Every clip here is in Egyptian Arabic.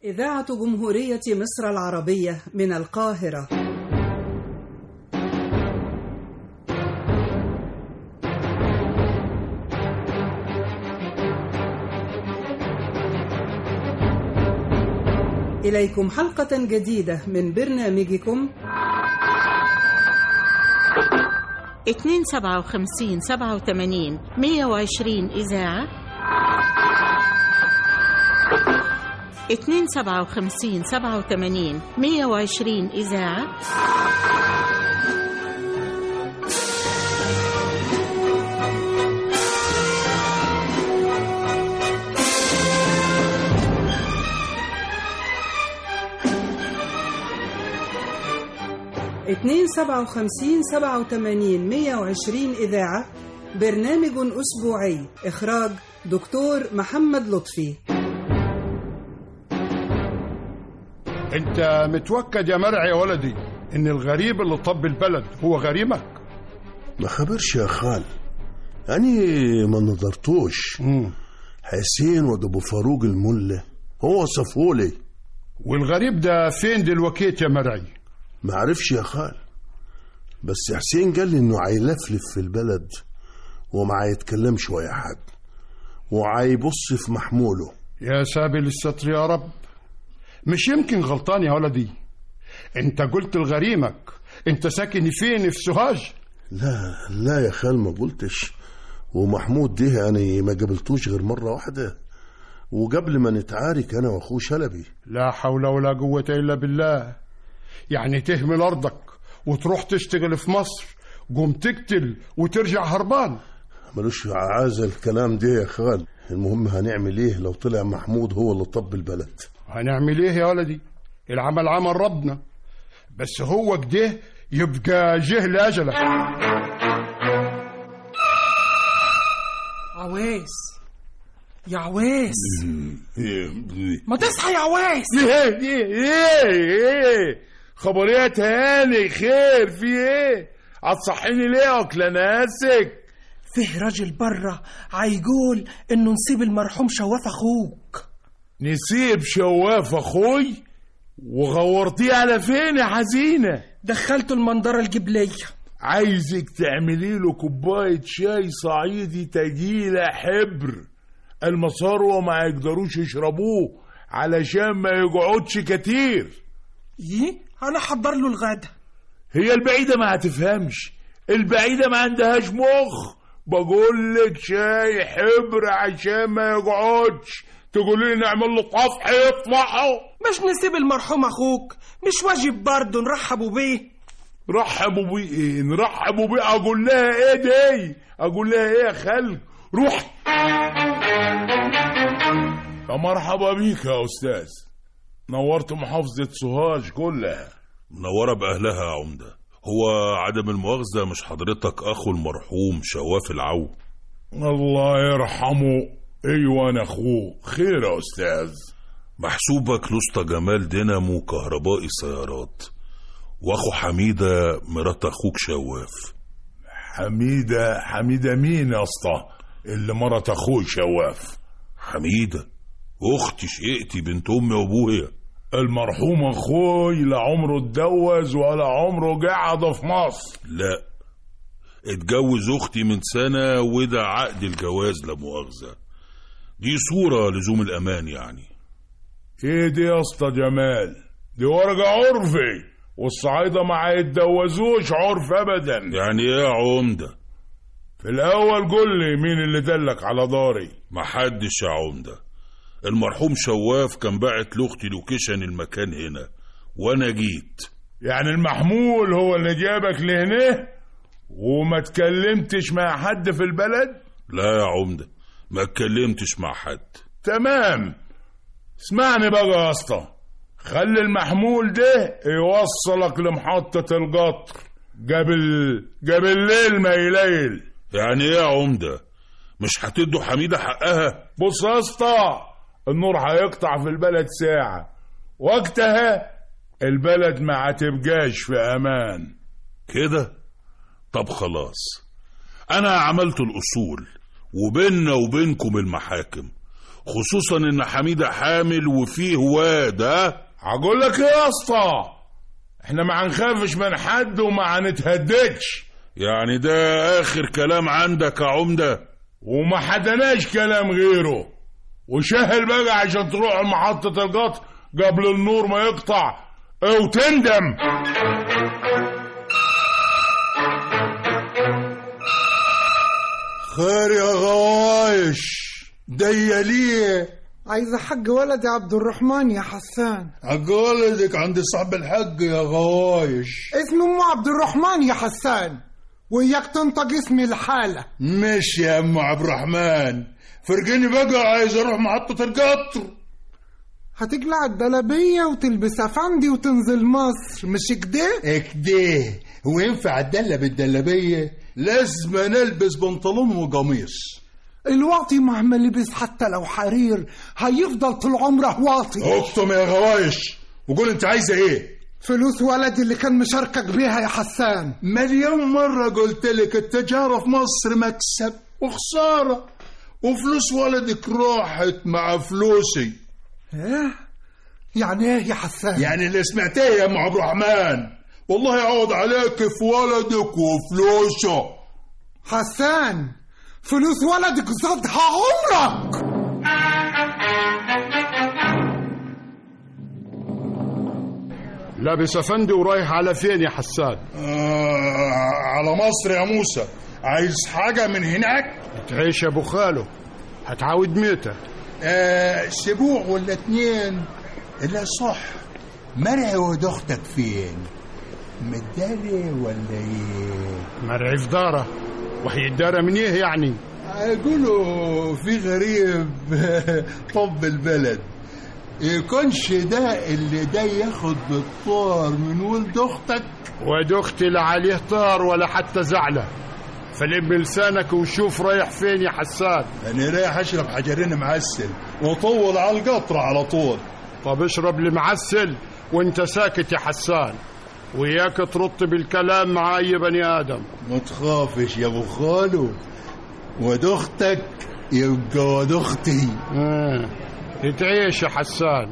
إذاعة جمهورية مصر العربية من القاهرة إليكم حلقة جديدة من برنامجكم 257 87 120 إذاعة 257 87 120 إذاعة اتنين سبعة وخمسين سبعة وتمانين مية وعشرين إذاعة برنامج أسبوعي إخراج دكتور محمد لطفي انت متوكد يا مرعي يا ولدي ان الغريب اللي طب البلد هو غريمك ما خبرش يا خال يعني ما نظرتوش مم. حسين واد ابو فاروق المله هو صفولي والغريب ده فين دلوقتي يا مرعي ما عرفش يا خال بس حسين قال لي انه هيلفلف في البلد وما هيتكلمش ويا حد وهيبص في محموله يا سابل الستر يا رب مش يمكن غلطان يا ولدي انت قلت لغريمك انت ساكن فين في سوهاج لا لا يا خال ما قلتش ومحمود ده يعني ما قابلتوش غير مرة واحدة وقبل ما نتعارك أنا وأخوه شلبي لا حول ولا قوة إلا بالله يعني تهمل أرضك وتروح تشتغل في مصر قوم تقتل وترجع هربان ملوش عازة الكلام ده يا خال المهم هنعمل ايه لو طلع محمود هو اللي طب البلد هنعمل ايه يا ولدي العمل عمل ربنا بس هو كده يبقى جه لأجلك عويس يا عويس ما تصحى يا عويس ايه ايه ايه خبريات هاني خير في ايه هتصحيني ليه اكل ناسك فيه راجل بره عيقول انه نسيب المرحوم شواف اخوك نسيب شواف اخوي وغورتيه على فين يا حزينه دخلته المنظره الجبليه عايزك تعملي له كوبايه شاي صعيدي تجيله حبر المصاروة ما يقدروش يشربوه علشان ما يقعدش كتير ايه انا حضر له الغدا هي البعيدة ما هتفهمش البعيدة ما عندهاش مخ بقول لك شاي حبر عشان ما يقعدش تقولي لي نعمل له طفح يطفحه مش نسيب المرحوم اخوك مش واجب برضه نرحبوا بيه رحبوا بيه ايه نرحبوا بيه اقول لها ايه دي اقول لها ايه يا خلق روح يا مرحبا بيك يا استاذ نورت محافظة سوهاج كلها منورة بأهلها يا عمدة هو عدم المؤاخذة مش حضرتك أخو المرحوم شواف العو الله يرحمه ايوه انا اخوه خير يا استاذ محسوبك لسطى جمال دينامو كهربائي سيارات وأخو حميدة مرات أخوك شواف حميدة حميدة مين يا اسطى اللي مرت اخوه شواف حميدة أختي شقتي بنت أمي وأبويا المرحوم اخوي لا عمره اتجوز ولا عمره قعد في مصر لا اتجوز أختي من سنة وده عقد الجواز لا مؤاخذة دي صورة لزوم الأمان يعني ايه دي يا اسطى جمال دي ورقة عرفي والصعايدة ما هيتجوزوش عرف ابدا يعني إيه يا عمدة في الاول قول لي مين اللي دلك على داري محدش يا عمدة المرحوم شواف كان باعت لاختي لوكيشن المكان هنا وانا جيت يعني المحمول هو اللي جابك لهنا وما تكلمتش مع حد في البلد لا يا عمدة ما اتكلمتش مع حد تمام اسمعني بقى يا اسطى خلي المحمول ده يوصلك لمحطة القطر قبل قبل الليل ما يليل يعني ايه يا عمدة مش هتدوا حميدة حقها بص يا اسطى النور هيقطع في البلد ساعة وقتها البلد ما هتبقاش في امان كده طب خلاص انا عملت الاصول وبيننا وبينكم المحاكم خصوصا ان حميدة حامل وفيه واد ها هقول لك ايه يا اسطى احنا ما هنخافش من حد وما هنتهددش يعني ده اخر كلام عندك يا عمدة وما حدناش كلام غيره وشهل بقى عشان تروح محطة القطر قبل النور ما يقطع وتندم خير يا غوايش دياليه عايزة حق ولدي عبد الرحمن يا حسان عقولدك عند صاحب الحق يا غوايش اسمه ام عبد الرحمن يا حسان وإياك تنطق اسمي الحالة مش يا ام عبد الرحمن فرجيني بقى عايز اروح محطة القطر هتقلع الدلبية وتلبس أفندي وتنزل مصر مش كده؟ اكده هو ينفع اتدلى بالدلبية لازم نلبس بنطلون وقميص الواطي مهما لبس حتى لو حرير هيفضل طول عمره واطي اكتم يا غوايش وقول انت عايزه ايه فلوس ولدي اللي كان مشاركك بيها يا حسان مليون مرة قلت لك التجارة في مصر مكسب وخسارة وفلوس ولدك راحت مع فلوسي ايه؟ يعني ايه يا حسان؟ يعني اللي سمعتيه يا ام عبد الرحمن والله يعوض عليك في ولدك وفلوسه حسان فلوس ولدك صدها عمرك لابس افندي ورايح على فين يا حسان آه على مصر يا موسى عايز حاجة من هناك تعيش يا ابو خاله هتعاود ميتة آه سبوع ولا اتنين لا صح مرعي ود اختك فين مداري ولا ايه مرعي في داره وهي الدارة من ايه يعني يقولوا في غريب طب البلد يكونش ده اللي ده ياخد بالطار من ولد اختك ولد اختي لا عليه طار ولا حتى زعله فلم لسانك وشوف رايح فين يا حسان انا رايح اشرب حجرين معسل وطول على القطر على طول طب اشرب لي معسل وانت ساكت يا حسان وياك ترط بالكلام مع اي بني ادم ما تخافش يا ابو خالو ود اختك يبقى ود اختي آه. تعيش يا حسان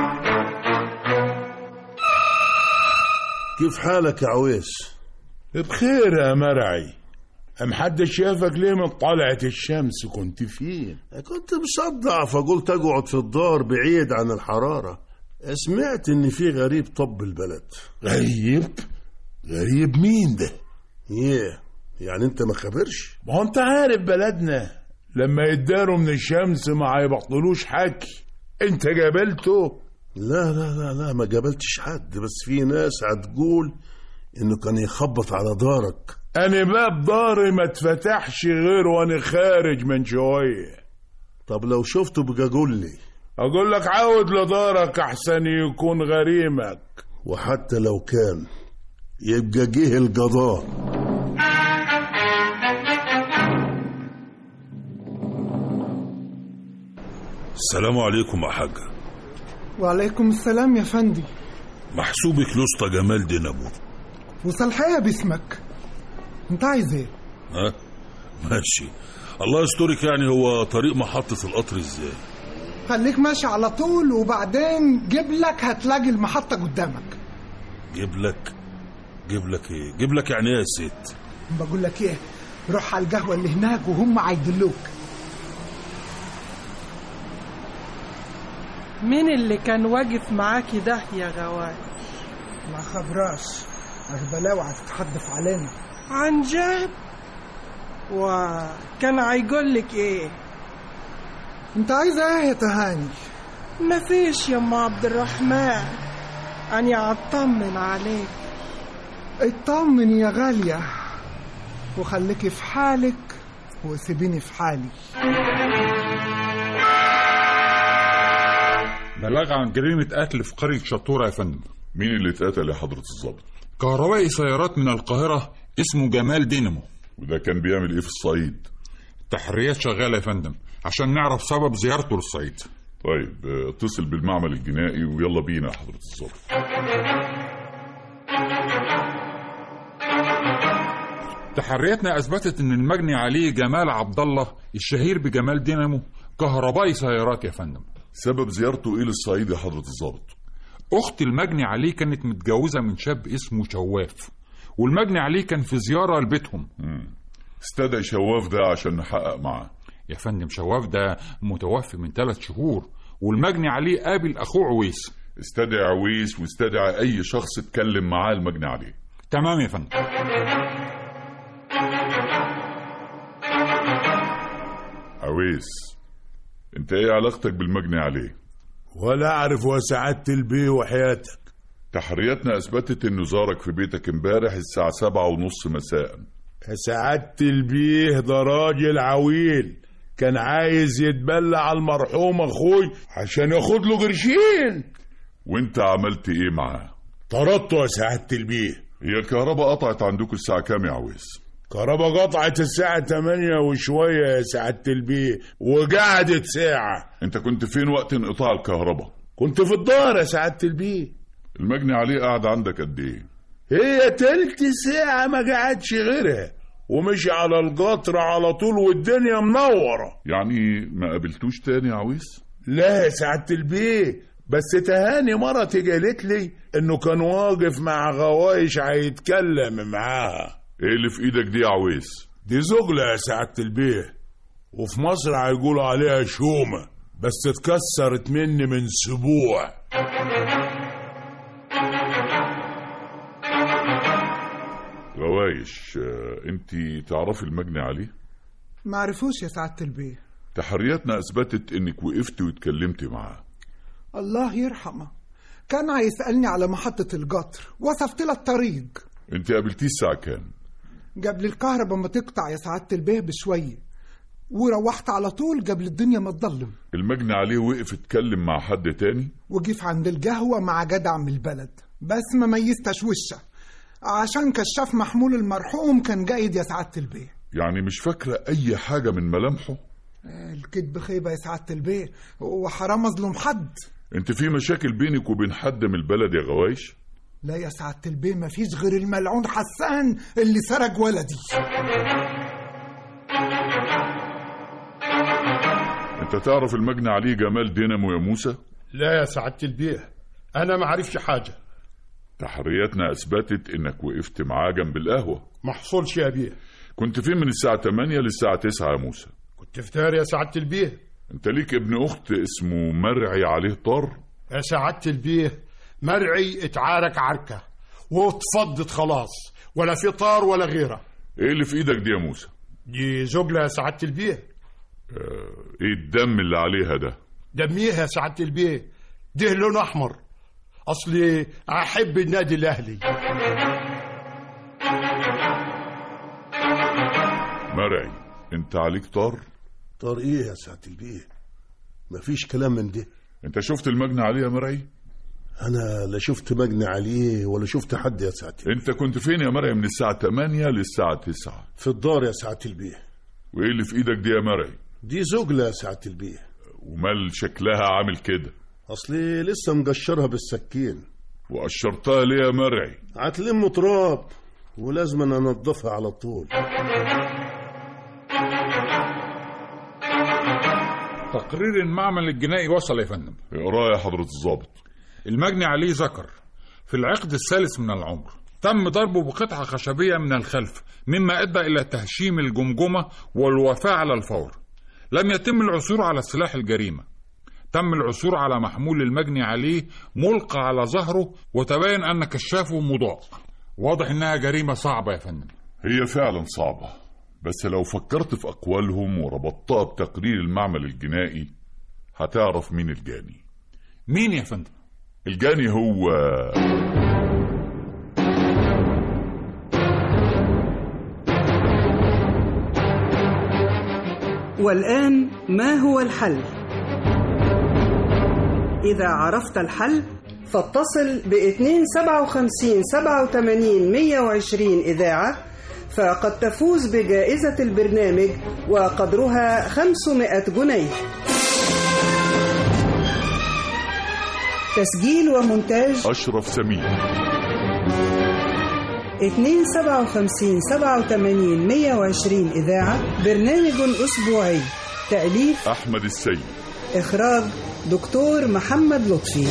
كيف حالك يا عويس بخير يا مرعي محدش شافك ليه من طلعة الشمس كنت فين كنت مصدع فقلت اقعد في الدار بعيد عن الحرارة سمعت ان في غريب طب البلد غريب غريب مين ده ايه يعني انت ما خبرش ما هو انت عارف بلدنا لما يداروا من الشمس ما هيبطلوش حكي انت قابلته لا لا لا لا ما قابلتش حد بس في ناس هتقول انه كان يخبط على دارك انا باب داري ما اتفتحش غير وانا خارج من شويه طب لو شفته بقى قول لي اقول لك عاود لدارك احسن يكون غريمك وحتى لو كان يبقى جه القضاء السلام عليكم يا حاجة وعليكم السلام يا فندي محسوبك لسطى جمال دينامو وصلحية باسمك انت عايز ايه ها ماشي الله يسترك يعني هو طريق محطة القطر ازاي خليك ماشي على طول وبعدين جيب لك هتلاقي المحطة قدامك جيب لك جيب لك ايه جيب لك يعني ايه يا ست بقول لك ايه روح على القهوة اللي هناك وهم هيدلوك مين اللي كان واقف معاكي ده يا غواي ما خبراش أغبلاوي هتتحدف علينا عن جد وكان هيقول لك ايه انت عايزة ايه يا تهاني مفيش يا ام عبد الرحمن اني اطمن عليك اطمن يا غالية وخليكي في حالك وسيبيني في حالي بلاغ عن جريمة قتل في قرية شطورة يا فندم مين اللي اتقتل يا حضرة الضابط؟ كهربائي سيارات من القاهرة اسمه جمال دينامو وده كان بيعمل ايه في الصعيد؟ تحريات شغالة يا فندم عشان نعرف سبب زيارته للصعيد طيب اه، اتصل بالمعمل الجنائي ويلا بينا يا حضرة الضابط تحرياتنا اثبتت ان المجني عليه جمال عبد الله الشهير بجمال دينامو كهربائي سيارات يا فندم سبب زيارته ايه للصعيد يا حضرة الضابط أخت المجني عليه كانت متجوزة من شاب اسمه شواف والمجني عليه كان في زيارة لبيتهم استدعي شواف ده عشان نحقق معاه يا فندم شواف ده متوفي من ثلاث شهور والمجني عليه قابل أخوه عويس استدعي عويس واستدعي اي شخص اتكلم معاه المجني عليه تمام يا فندم عويس انت ايه علاقتك بالمجني عليه ولا اعرف وسعادة البيه وحياتك تحرياتنا اثبتت انه زارك في بيتك امبارح الساعة سبعة ونص مساء يا سعادة البيه ده راجل عويل كان عايز يتبلى على المرحوم اخوي عشان ياخد له قرشين وانت عملت ايه معاه طردته يا سعادة البيه هي الكهرباء قطعت عندكم الساعة كام يا عويس كهرباء قطعت الساعة 8 وشوية يا سعادة البيه وقعدت ساعة انت كنت فين وقت انقطاع الكهرباء كنت في الدار يا سعادة البيه المجني عليه قاعد عندك قد ايه هي تلت ساعة ما قعدش غيرها ومشي على القطر على طول والدنيا منورة يعني ما قابلتوش تاني يا عويس لا يا سعادة البيه بس تهاني مرتي قالت لي انه كان واقف مع غوايش هيتكلم معاها ايه اللي في ايدك دي يا عويس دي زغلة يا سعادة البيه وفي مصر هيقولوا عليها شومة بس اتكسرت مني من سبوع غوايش آه، انت تعرفي المجني عليه معرفوش يا سعادة البيه تحرياتنا اثبتت انك وقفت واتكلمت معاه الله يرحمه كان هيسألني على محطة القطر وصفت له الطريق انت قابلتيه الساعة كام قبل الكهرباء ما تقطع يا سعادة البيه بشوية وروحت على طول قبل الدنيا ما تضلم المجني عليه وقف اتكلم مع حد تاني وجيف عند القهوة مع جدع من البلد بس ما ميزتش وشه عشان كشاف محمول المرحوم كان جيد يا سعادة البيه يعني مش فاكرة اي حاجة من ملامحه الكذب خيبة يا سعادة البيه وحرام أظلم حد انت في مشاكل بينك وبين حد من البلد يا غوايش لا يا سعادة البيه مفيش غير الملعون حسان اللي سرق ولدي انت تعرف المجني عليه جمال دينامو يا موسى لا يا سعادة البيه أنا ما عرفش حاجة تحرياتنا اثبتت انك وقفت معاه جنب القهوة ما حصلش يا بيه كنت فين من الساعة 8 للساعة 9 يا موسى كنت في دار يا سعادة البيه انت ليك ابن اخت اسمه مرعي عليه طار يا سعادة البيه مرعي اتعارك عركة واتفضت خلاص ولا في طار ولا غيره ايه اللي في ايدك دي يا موسى دي زجلة يا سعادة البيه اه ايه الدم اللي عليها ده دميها يا سعادة البيه ده لون أحمر أصلي أحب النادي الأهلي مرعي انت عليك طار طار ايه يا سعادة البيه مفيش كلام من ده انت شفت المجني عليه يا مرعي انا لا شفت مجني عليه ولا شفت حد يا سعادة البيه. انت كنت فين يا مرعي من الساعة 8 للساعة 9 في الدار يا سعادة البيه وايه اللي في ايدك دي يا مرعي دي زجلة يا سعادة البيه ومال شكلها عامل كده اصلي لسه مقشرها بالسكين وقشرتها ليه يا مرعي هتلم تراب ولازم أنا انضفها على طول تقرير المعمل الجنائي وصل يا فندم اقراه يا حضرة الضابط المجني عليه ذكر في العقد الثالث من العمر تم ضربه بقطعة خشبية من الخلف مما أدى إلى تهشيم الجمجمة والوفاة على الفور لم يتم العثور على سلاح الجريمة تم العثور على محمول المجني عليه ملقى على ظهره وتبين أن كشافه مضاء واضح إنها جريمة صعبة يا فندم هي فعلا صعبة بس لو فكرت في أقوالهم وربطتها بتقرير المعمل الجنائي هتعرف مين الجاني مين يا فندم؟ الجاني هو والآن ما هو الحل؟ إذا عرفت الحل فاتصل ب 257 87 120 إذاعة فقد تفوز بجائزة البرنامج وقدرها 500 جنيه تسجيل ومونتاج أشرف سمير 257 87 120 إذاعة برنامج أسبوعي تأليف أحمد السيد إخراج دكتور محمد لطفي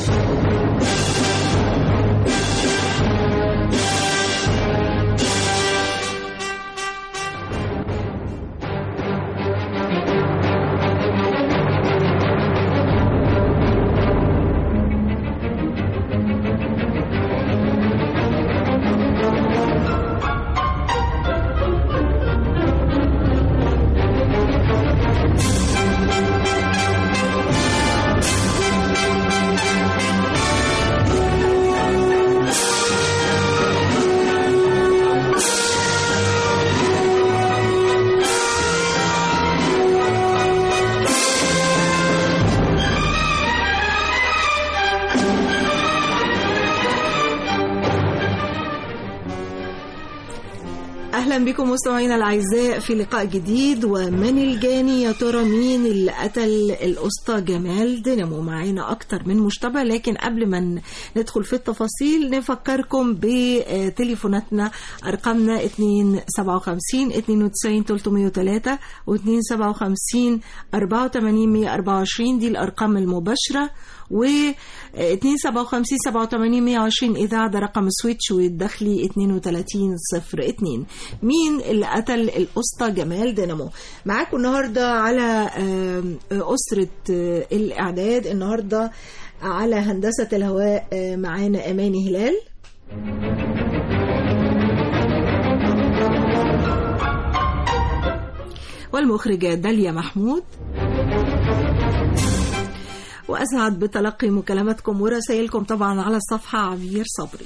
اهلا بكم مستمعينا الاعزاء في لقاء جديد ومن الجاني يا ترى مين اللي قتل الاسطى جمال دينامو معانا اكتر من مشتبه لكن قبل ما ن- ندخل في التفاصيل نفكركم بتليفوناتنا ارقامنا 257 92 303 و 257 84 124 دي الارقام المباشره و 257 87 120 إذاعة ده رقم سويتش والداخلي 32 صفر 2 مين اللي قتل الأسطى جمال دينامو معاكم النهاردة على آم، أسرة آه، الإعداد النهاردة على هندسة الهواء آه، معانا أماني هلال والمخرجة داليا محمود وأسعد بتلقي مكالماتكم ورسائلكم طبعا على الصفحة عبير صبري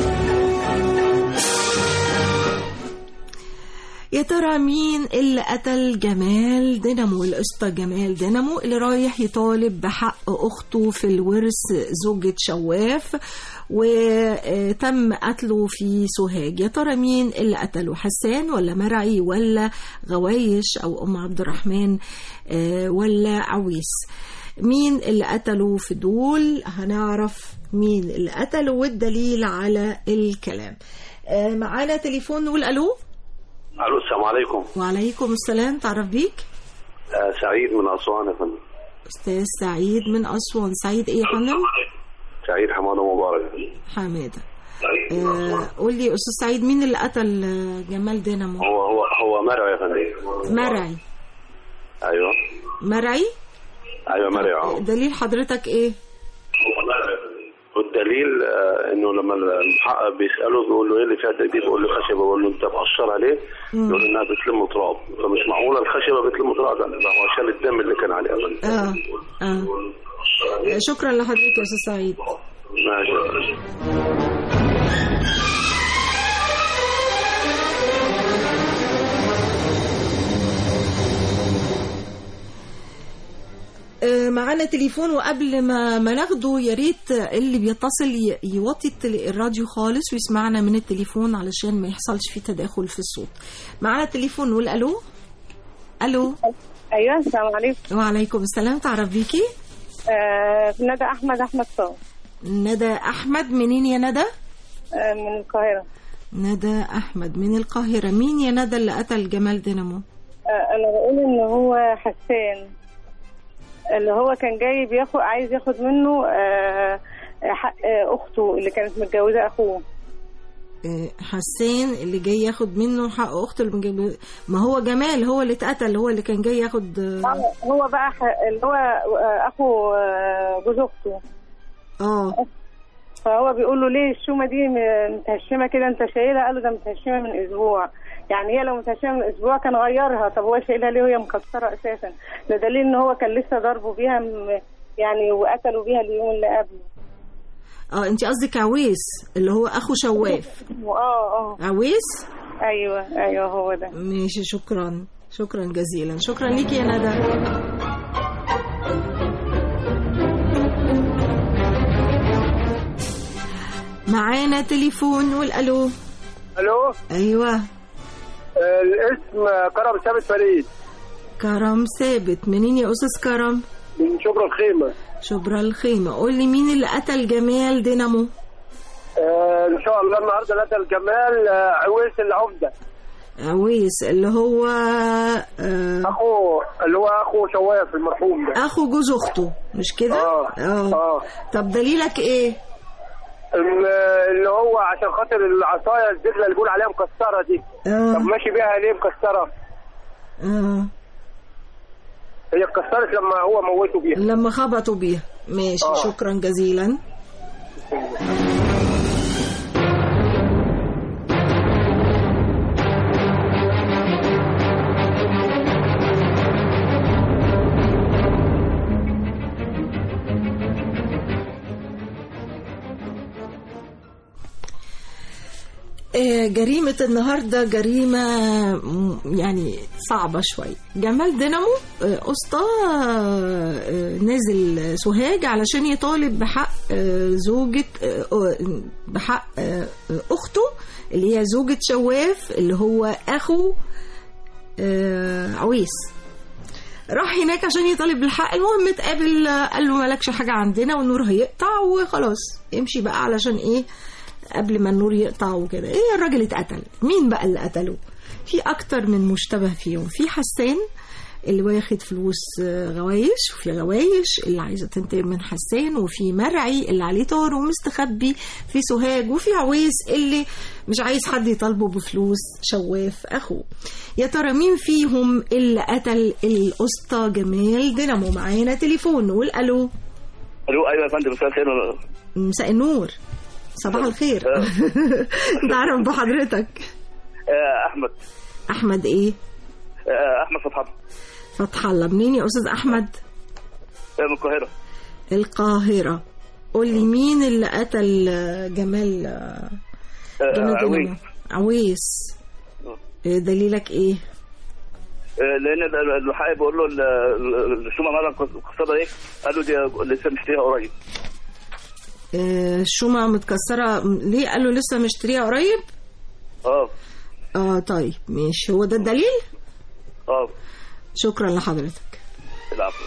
يا ترى مين اللي قتل جمال دينامو القسطى جمال دينامو اللي رايح يطالب بحق أخته في الورث زوجة شواف وتم قتله في سوهاج يا ترى مين اللي قتله حسان ولا مرعي ولا غوايش أو أم عبد الرحمن آه، ولا عويس مين اللي قتله في دول هنعرف مين اللي قتله والدليل على الكلام آه، معانا تليفون نقول الو الو السلام عليكم وعليكم السلام تعرف بيك آه سعيد من اسوان يا فندم استاذ سعيد من اسوان سعيد ايه يا فندم سعيد حماده مبارك حماده آه قول لي استاذ سعيد مين اللي قتل آه، جمال دينامو هو هو هو مرعي يا فندم مرعي ايوه مرعي ايوه مرعي اه دليل حضرتك ايه والدليل آه انه لما المحقق بيساله بيقول له ايه اللي فيها دي بيقول له خشبه بيقول له انت مقشر عليه مم. يقول انها بتلم تراب فمش معقوله الخشبه بتلم تراب لا ده هو عشان الدم اللي كان عليه يا فندم اه اه شكرا لحضرتك يا استاذ سعيد ماشي آه، معانا تليفون وقبل ما ما ناخده يا ريت اللي بيتصل ي- يوطي التل- الراديو خالص ويسمعنا من التليفون علشان ما يحصلش فيه تداخل في الصوت معانا تليفون نقول الو الو ايوه السلام عليكم وعليكم السلام تعرف بيكي آه ندى احمد احمد صاوي ندى احمد منين يا ندى آه من القاهره ندى احمد من القاهره مين يا ندى اللي قتل جمال دينامو آه انا بقول ان هو حسان اللي هو كان جاي بياخد عايز ياخد منه آه حق آه اخته اللي كانت متجوزه اخوه آه، حسين اللي جاي ياخد منه حق اخته اللي جاي ما هو جمال هو اللي اتقتل هو اللي كان جاي ياخد آه، آه، هو بقى ح- اللي هو آه، اخو آه، جوز اخته اه فهو بيقول له ليه الشومه دي م- متهشمه كده انت شايلها قال له ده متهشمه من اسبوع يعني هي لو متهشمه من اسبوع كان غيرها طب هو شايلها ليه وهي مكسره اساسا ده دليل ان هو كان لسه ضربه بيها م- يعني وقتلوا بيها اليوم اللي قبله اه انت قصدك عويس اللي هو اخو شواف اه اه عويس ايوه ايوه هو ده ماشي شكرا شكرا جزيلا شكرا ليكي يا ندى معانا تليفون نقول الو الو ايوه آه، الاسم كرم ثابت فريد كرم ثابت منين يا استاذ كرم من شبرا الخيمه شبرا الخيمه قول لي مين اللي قتل جمال دينامو آه، ان شاء الله النهارده لدى الجمال آه، عويس العمده عويس اللي هو آه اخو اللي هو اخو شواف المرحوم ده اخو جوز اخته مش كده اه اه طب دليلك ايه ال- اللي هو عشان خاطر العصايه الزبله اللي بيقول عليها مكسره دي آه. طب ماشي بيها ليه مكسره آه. هي اتكسرت لما هو موته بيها لما خبطوا بيها ماشي آه. شكرا جزيلا آه، جريمة النهاردة جريمة م- يعني صعبة شوية جمال دينامو آه، أسطى آه، نازل سوهاج علشان يطالب بحق آه، زوجة آه، آه، بحق آه، آه، أخته اللي هي زوجة شواف اللي هو أخو آه، عويس راح هناك عشان يطالب بالحق المهم اتقابل آه، قال له مالكش حاجة عندنا والنور هيقطع وخلاص امشي بقى علشان ايه قبل ما النور يقطع وكده ايه الراجل اتقتل مين بقى اللي قتله في اكتر من مشتبه فيهم في حسان اللي واخد فلوس آه، غوايش وفي غوايش اللي عايزه تنتقم من حسان وفي مرعي اللي عليه طار ومستخبي في سوهاج وفي عويس اللي مش عايز حد يطالبه بفلوس شواف اخوه يا ترى مين فيهم اللي قتل الاسطى جمال دينامو معانا تليفون نقول الو الو ايوه يا فندم مساء الخير مساء النور صباح الخير نعرف بحضرتك آه، احمد احمد ايه آه، احمد فتحي فتح الله منين يا استاذ احمد آه، من القاهره القاهره قول لي مين اللي قتل جمال آه، جمال عويس. دينامو عويس إيه دليلك ايه آه، لان ال- المحقق بيقول له ال- ال- الشومه مره مكسره ايه قال له دي لسه مشتريها قريب آه، الشمعة متكسرة م- ليه قالوا لسه مشتريها قريب اه اه طيب ماشي هو ده الدليل اه شكرا لحضرتك العفو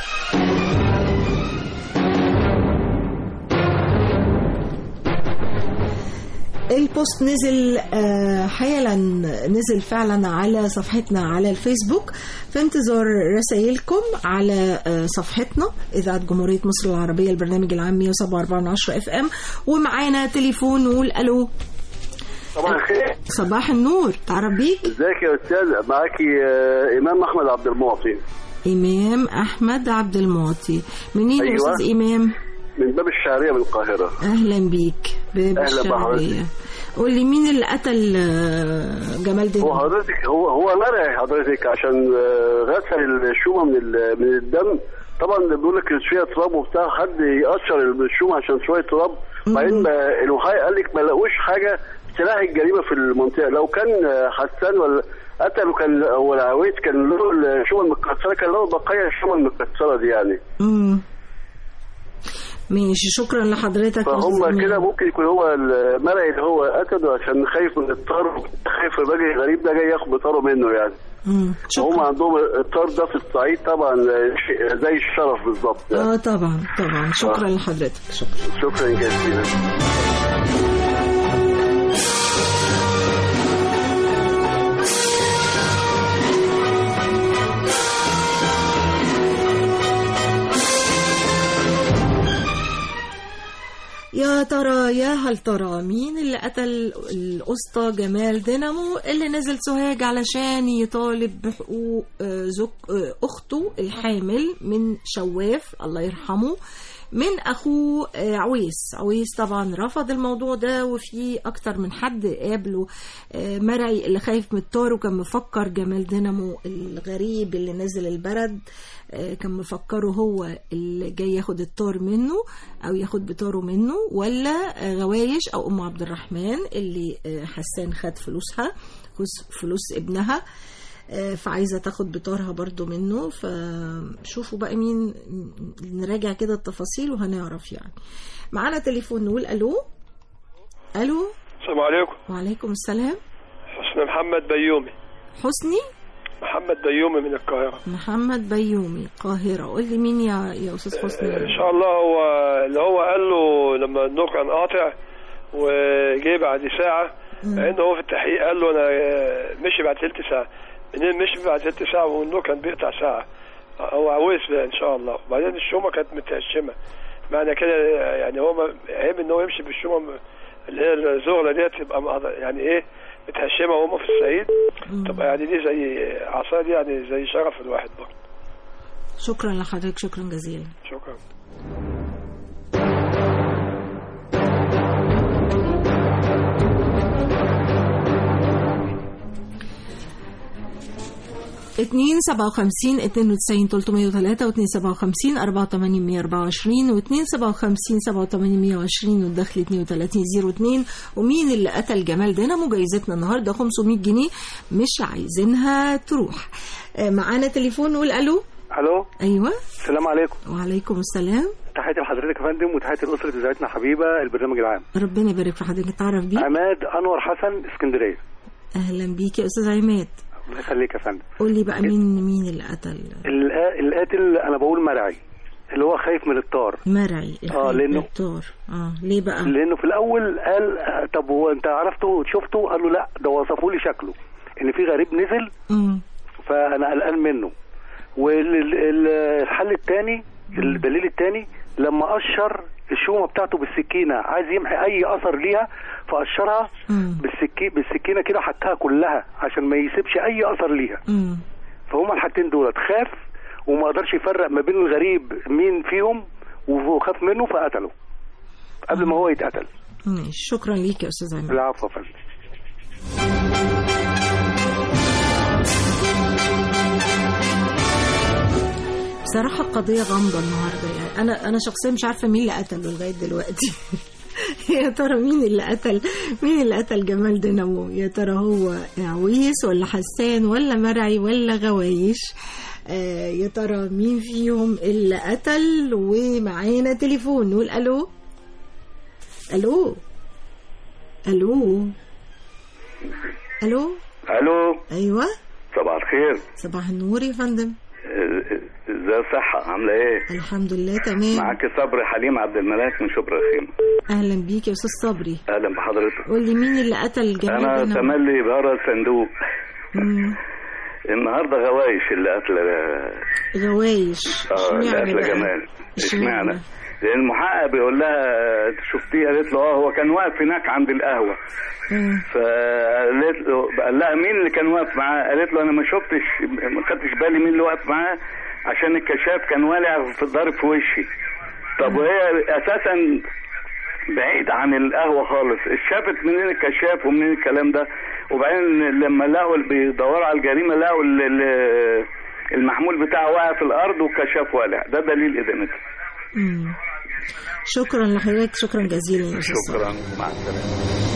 البوست نزل آه، حالا نزل فعلا على صفحتنا على الفيسبوك في انتظار رسائلكم على آه، صفحتنا إذاعة جمهورية مصر العربية البرنامج العام 107.4 اف ام ومعانا تليفون نقول الو صباح الخير صباح النور تعرف بيك ازيك يا استاذ معاكي آه، امام احمد عبد المعطي إمام أحمد عبد المعطي منين يا أيوة. أستاذ إمام من باب الشعريه من القاهره أهلا بيك باب أهلا الشعرية بحضرتك. قول لي مين اللي قتل آه، جمال هو دينامو حضرتك هو هو مرعي حضرتك عشان آه، غسل الشومه من ال- من الدم طبعا بيقول لك فيها تراب وبتاع حد يقشر الشومه عشان شويه تراب بعدين ما- المحقق قال لك ما لقوش حاجه سلاح الجريمه في المنطقه لو كان آه، حسان ولا قتله كان ولا عويت كان له الشومه المتكسره كان له بقايا الشومه المتكسره دي يعني مم. ماشي شكرا لحضرتك يا أستاذ فهم إمام. كده ممكن يكون هو المرعي اللي هو قتله عشان خايف من الطار خايف الراجل الغريب ده جاي ياخد بطاره منه يعني مم. هم عندهم الطار ده في الصعيد طبعا شيء زي الشرف بالظبط اه طبعا طبعا شكرا لحضرتك شكرا شكرا جزيلا يا ترى يا هل ترى مين اللي قتل الأسطى جمال دينامو اللي نزل سوهاج علشان يطالب بحقوق آه، زوج آه، أخته الحامل من شواف الله يرحمه من أخوه آه، عويس عويس طبعا رفض الموضوع ده وفي أكتر من حد قابله آه، مرعي اللي خايف من الطار وكان مفكر جمال دينامو الغريب اللي نزل البلد آه، كان مفكره هو اللي جاي ياخد الطار منه او ياخد بطاره منه ولا آه، غوايش او ام عبد الرحمن اللي آه، حسان خد فلوسها فلوس- فلوس ابنها آه، فعايزه تاخد بطارها برضو منه فشوفوا بقى مين نراجع كده التفاصيل وهنعرف يعني معانا تليفون نقول الو الو السلام عليكم وعليكم السلام حسن محمد بيومي حسني محمد بيومي من القاهرة محمد بيومي القاهرة قول لي مين يا يا أستاذ حسني إن شاء الله هو اللي هو قال له لما النور كان قاطع وجه بعد ساعة مع انه هو في التحقيق قال له انا آه، مشي بعد ثلث ساعه منين مشي بعد ثلث ساعه والنور كان بيقطع ساعه هو عويس بقى ان شاء الله وبعدين الشومه كانت متهشمه معنى كده آه، يعني هو ما- عيب ان هو يمشي بالشومه م- اللي هي الزغله ديت تبقى مقض- يعني ايه متهشمه وهم في الصعيد تبقى يعني دي زي عصايه دي يعني زي شرف الواحد برضه شكرا لحضرتك شكرا جزيلا شكرا اتنين سبعة وخمسين اتنين وتسعين تلتمية وتلاتة واتنين سبعة وخمسين أربعة وتمانين مية أربعة وعشرين واتنين سبعة وخمسين سبعة وتمانين مية وعشرين والدخل اتنين وتلاتين زيرو اتنين ومين اللي قتل جمال دينامو جايزتنا النهاردة 500 جنيه مش عايزينها تروح آه، معانا تليفون نقول ألو الو أيوة السلام عليكم وعليكم السلام تحياتي لحضرتك يا فندم وتحياتي لاسره اذاعتنا حبيبه البرنامج العام ربنا يبارك في حضرتك نتعرف بيك عماد انور حسن اسكندريه أهلا بيك يا أستاذ عماد الله يخليك يا فندم قول لي بقى مين مين اللي قتل القا- القاتل انا بقول مرعي اللي هو خايف من الطار مرعي اه لانه الدكتور اه ليه بقى لانه في الاول قال آه، طب هو انت عرفته شفته قال له لا ده وصفوا لي شكله ان في غريب نزل مم. فانا قلقان منه والحل الثاني الدليل الثاني لما قشر الشومه بتاعته بالسكينه عايز يمحي اي اثر ليها فقشرها بالسكي بالسكينه كده حكها كلها عشان ما يسيبش اي اثر ليها مم. فهما الحاجتين دولت خاف وما قدرش يفرق ما بين الغريب مين فيهم وخاف منه فقتله قبل ما هو يتقتل ماشي شكرا ليك يا أستاذ عماد العفو يا فندم بصراحة القضية غامضة النهاردة يعني أنا أنا شخصيا مش عارفة مين اللي قتله لغاية دلوقتي يا ترى مين اللي قتل مين اللي قتل جمال دينامو يا ترى هو عويس ولا حسان ولا مرعي ولا غوايش آه يا ترى مين فيهم اللي قتل ومعانا تليفون نقول الو الو الو الو الو ايوه صباح الخير صباح النور يا فندم ازاي الصحة عاملة ايه؟ الحمد لله تمام معاك صبري حليم عبد الملاك من شبرا الخيمة اهلا بيك يا استاذ صبري اهلا بحضرتك قول لي مين اللي قتل جمال انا دينامو؟ تملي بقرا الصندوق مم. النهارده غوايش اللي قتل غوايش اه اللي اشمعنى قتل بقى؟ جمال اشمعنى؟ اشمعنى؟ لان المحقق بيقول لها شفتيه قالت له اه هو كان واقف هناك عند القهوه مم. فقالت له قال لها مين اللي كان واقف معاه؟ قالت له انا ما شفتش ما خدتش بالي مين اللي واقف معاه عشان الكشاف كان والع في ضارب في وشي. طب وهي اساسا بعيد عن القهوه خالص، شافت منين الكشاف ومنين الكلام ده؟ وبعدين لما لقوا اللي بيدوروا على الجريمه لقوا ال- ال- المحمول بتاعه واقع في الارض والكشاف والع، ده دليل ادانتها. مم. شكرا لحضرتك شكرا جزيلا يا استاذ صبري. شكرا مع السلامه.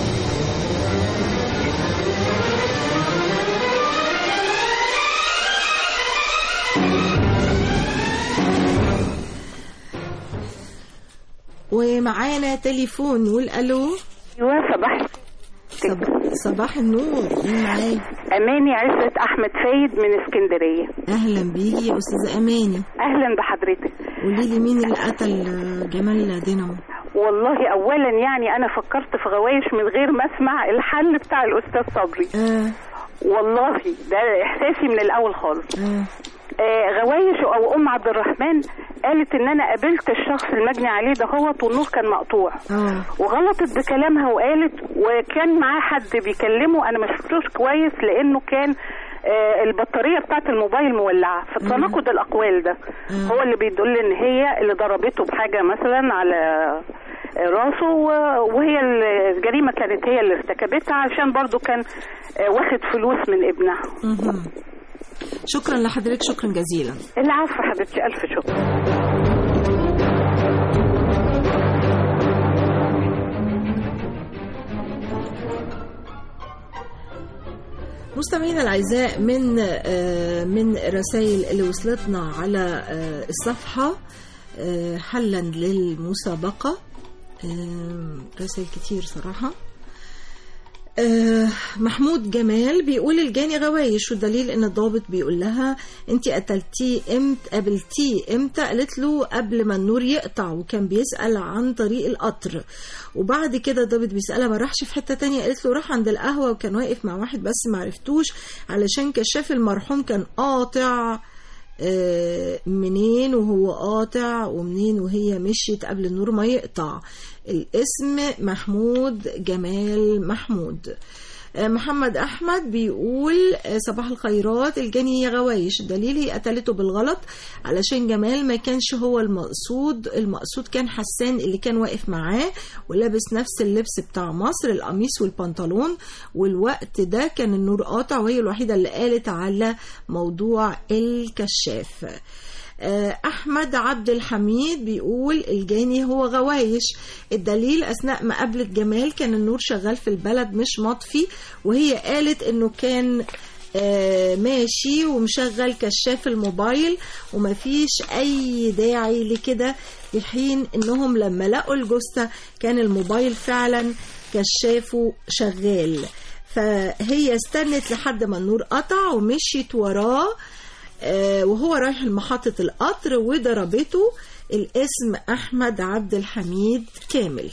ومعانا تليفون نقول الو ايوه صباح صباح, صباح النور مين معايا اماني عزت احمد فايد من اسكندريه اهلا بيكي يا استاذه اماني اهلا بحضرتك قولي لي مين اللي قتل آه، جمال دينامو والله اولا يعني انا فكرت في غوايش من غير ما اسمع الحل بتاع الاستاذ صبري آه. والله ده احساسي من الاول خالص آه. آه غوايش او ام عبد الرحمن قالت ان انا قابلت الشخص المجني عليه ده هو والنور كان مقطوع اه وغلطت بكلامها وقالت وكان معاه حد بيكلمه انا ما شفتوش كويس لانه كان آه، البطاريه بتاعت الموبايل مولعه فتناقض الاقوال ده هو اللي بيدل ان هي اللي ضربته بحاجه مثلا على راسه و- وهي الجريمه كانت هي اللي ارتكبتها عشان برضو كان آه، واخد فلوس من ابنها مهم. شكرا لحضرتك شكرا جزيلا العفو حبيبتي الف شكر مستمعينا الاعزاء من آه، من الرسائل اللي وصلتنا على آه، الصفحه آه، حلا للمسابقه آه، رسائل كتير صراحه آه، محمود جمال بيقول الجاني غوايش والدليل ان الضابط بيقول لها انت قتلتيه امتى قابلتيه امتى قالت له قبل ما النور يقطع وكان بيسأل عن طريق القطر وبعد كده الضابط بيسألها ما راحش في حتة تانية قالت له راح عند القهوة وكان واقف مع واحد بس ما عرفتوش علشان كشاف المرحوم كان قاطع آه، منين وهو قاطع ومنين وهي مشيت قبل النور ما يقطع الاسم محمود جمال محمود آه، محمد احمد بيقول آه، صباح الخيرات الجاني غوايش الدليل هي قتلته بالغلط علشان جمال ما كانش هو المقصود المقصود كان حسان اللي كان واقف معاه ولابس نفس اللبس بتاع مصر القميص والبنطلون والوقت ده كان النور قاطع وهي الوحيدة اللي قالت على موضوع الكشاف آه، أحمد عبد الحميد بيقول الجاني هو غوايش الدليل أثناء ما قابلت جمال كان النور شغال في البلد مش مطفي وهي قالت إنه كان آه، ماشي ومشغل كشاف الموبايل ومفيش أي داعي لكده في حين إنهم لما لقوا الجثة كان الموبايل فعلا كشافه شغال فهي استنت لحد ما النور قطع ومشيت وراه آه، وهو رايح لمحطة القطر وضربته الاسم أحمد عبد الحميد كامل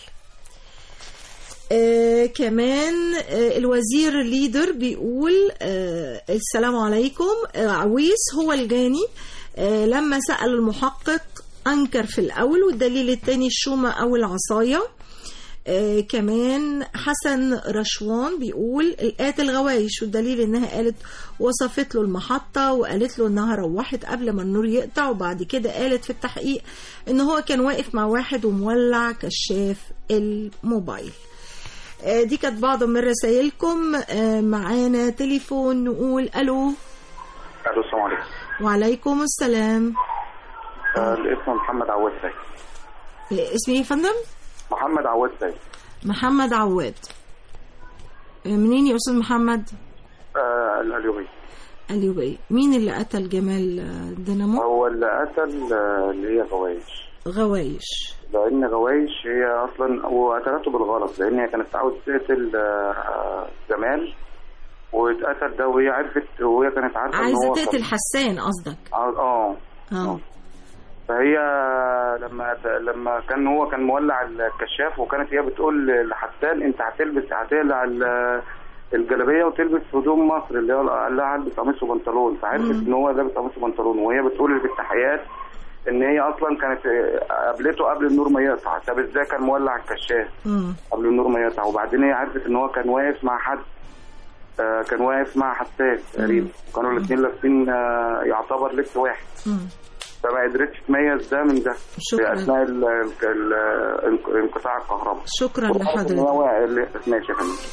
آه كمان آه الوزير ليدر بيقول آه السلام عليكم آه عويس هو الجاني آه لما سأل المحقق أنكر في الأول والدليل التاني الشومة أو العصاية آه كمان حسن رشوان بيقول القاتل غوايش والدليل انها قالت وصفت له المحطة وقالت له انها روحت قبل ما النور يقطع وبعد كده قالت في التحقيق ان هو كان واقف مع واحد ومولع كشاف الموبايل آه دي كانت بعض من رسائلكم آه معانا تليفون نقول الو الو السلام عليكم وعليكم السلام آه الاسم محمد عواد سيد اسمي ايه يا فندم محمد عواد سيد محمد عواد منين يا استاذ محمد آه اليومي اليوبي مين اللي قتل جمال دينامو هو اللي قتل آه، اللي هي غوايش غوايش لان غوايش هي اصلا وقتلته بالغلط لان هي كانت عاوز تقتل آه، جمال واتقتل ده وهي عرفت وهي كانت عارفه ان عايزه هو تقتل حسان قصدك اه اه اه فهي لما لما كان هو كان مولع الكشاف وكانت هي بتقول لحسان انت هتلبس هتقلع ال- الجلابيه وتلبس هدوم مصر اللي هو قال لها البس قميص وبنطلون فعرفت ان هو لابس قميص وبنطلون وهي بتقول في التحقيقات ان هي اصلا كانت قابلته قبل النور ما يقطع طب ازاي كان مولع الكشاف قبل النور ما يقطع وبعدين هي عرفت ان هو كان واقف مع حد آه، كان واقف مع حساس تقريبا كانوا الاثنين لابسين آه، يعتبر لبس واحد فما قدرتش تميز ده من ده شكراً. في اثناء ال- ال- ال- انقطاع الكهرباء شكرا وعرفت إن لحضرتك هو واقع- ماشي يا فندم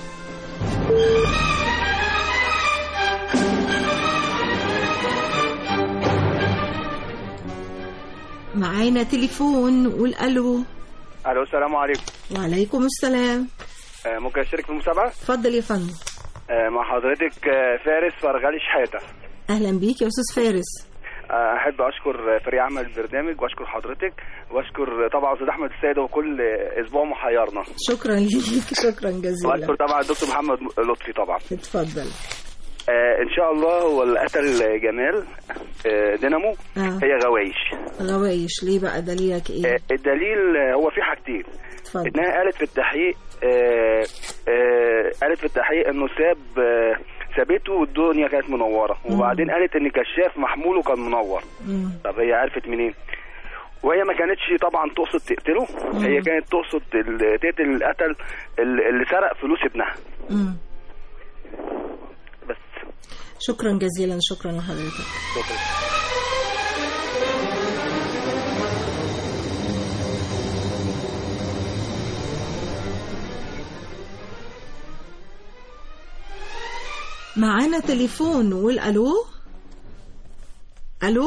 معانا تليفون نقول الو الو السلام عليكم وعليكم السلام آه، ممكن اشترك في المسابقه اتفضل يا فندم آه، مع حضرتك آه، فارس فرغالي شحاته اهلا بيك يا استاذ فارس آه، احب اشكر فريق عمل البرنامج واشكر حضرتك واشكر طبعا استاذ احمد السيد وكل اسبوع محيرنا شكرا ليك شكرا جزيلا واشكر طبعا الدكتور محمد لطفي طبعا اتفضل آه، ان شاء الله هو اللي قتل جمال آه، دينامو آه. هي غوايش غوايش ليه بقى دليلك ايه آه، الدليل آه، هو في حاجتين اتفضل. انها قالت في التحقيق آه، آه، قالت في التحقيق انه ساب آه، سابته والدنيا كانت منوره وبعدين قالت ان كشاف محموله كان منور مم. طب هي عرفت منين وهي ما كانتش طبعا تقصد تقتله هي كانت تقصد ال- تقتل القتل ال- اللي سرق فلوس ابنها مم. بس شكرا جزيلا شكرا لحضرتك شكرا معانا تليفون نقول الو الو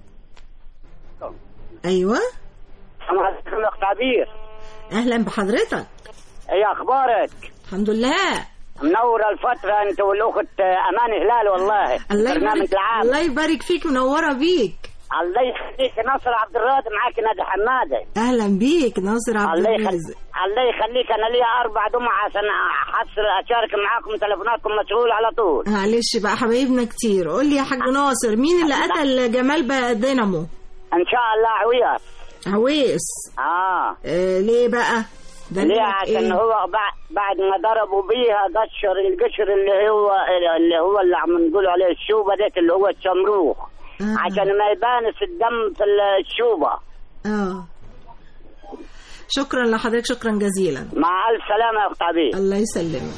ايوه السلام عليكم اخت عبير اهلا بحضرتك ايه اخبارك الحمد لله منورة الفترة انت والاخت امان هلال والله الله برنامج يبارك العام الله يبارك فيك منوره بيك الله يخليك ناصر عبد الرازق معاك نادي حماده اهلا بيك ناصر عبد الله يخليك الرازق الله يخليك انا ليا اربع دمع عشان احصل اشارك معاكم تليفوناتكم مشغول على طول معلش بقى حبايبنا كتير قول لي يا حاج ناصر مين اللي قتل جمال بقى دينامو ان شاء الله عويس عويس اه, آه ليه بقى ده ليه ليه عشان إيه؟ هو بعد بعد ما ضربوا بيها قشر القشر اللي هو اللي هو اللي عم نقول عليه الشوبه ديت اللي هو الشمروخ آه. عشان ما يبانش الدم في الشوبه اه شكرا لحضرتك شكرا جزيلا مع الف سلامه يا اخت عبيد الله يسلمك